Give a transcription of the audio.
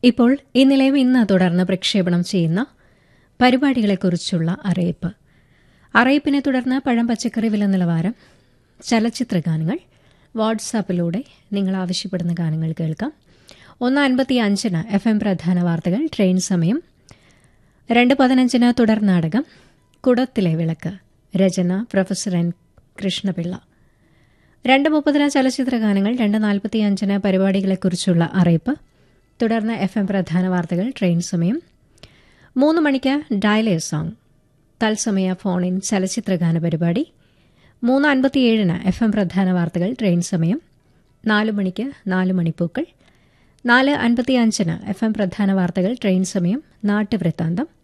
ഇപ്പോൾ ഈ നിലയം ഇന്ന് തുടർന്ന് പ്രക്ഷേപണം ചെയ്യുന്ന പരിപാടികളെക്കുറിച്ചുള്ള അറിയിപ്പ് അറിയിപ്പിനെ തുടർന്ന് പഴം പച്ചക്കറി വില നിലവാരം ചലച്ചിത്ര ഗാനങ്ങൾ വാട്സാപ്പിലൂടെ നിങ്ങൾ ആവശ്യപ്പെടുന്ന ഗാനങ്ങൾ കേൾക്കാം ഒന്ന് അൻപത്തി അഞ്ചിന് എഫ് എം പ്രധാന വാർത്തകൾ ട്രെയിൻ സമയം രണ്ട് പതിനഞ്ചിന് തുടർ നാടകം കുടത്തിലെ വിളക്ക് രചന പ്രൊഫസർ എൻ കൃഷ്ണപിള്ള രണ്ട് മുപ്പതിന് ചലച്ചിത്ര ഗാനങ്ങൾ രണ്ട് നാൽപ്പത്തിയഞ്ചിന് പരിപാടികളെക്കുറിച്ചുള്ള അറിയിപ്പ് തുടർന്ന് എഫ് എം പ്രധാന വാർത്തകൾ ട്രെയിൻ സമയം മൂന്ന് മണിക്ക് ഡയലേ സോങ് തത്സമയ ഫോൺ ഇൻ ചലച്ചിത്ര ഗാന പരിപാടി മൂന്ന് അൻപത്തിയേഴിന് എഫ് എം പ്രധാന വാർത്തകൾ ട്രെയിൻ സമയം നാല് മണിക്ക് നാല് മണിപ്പൂക്കൾ നാല് അൻപത്തിയഞ്ചിന് എഫ് എം പ്രധാന വാർത്തകൾ ട്രെയിൻ സമയം നാട്ടുവൃത്താന്തം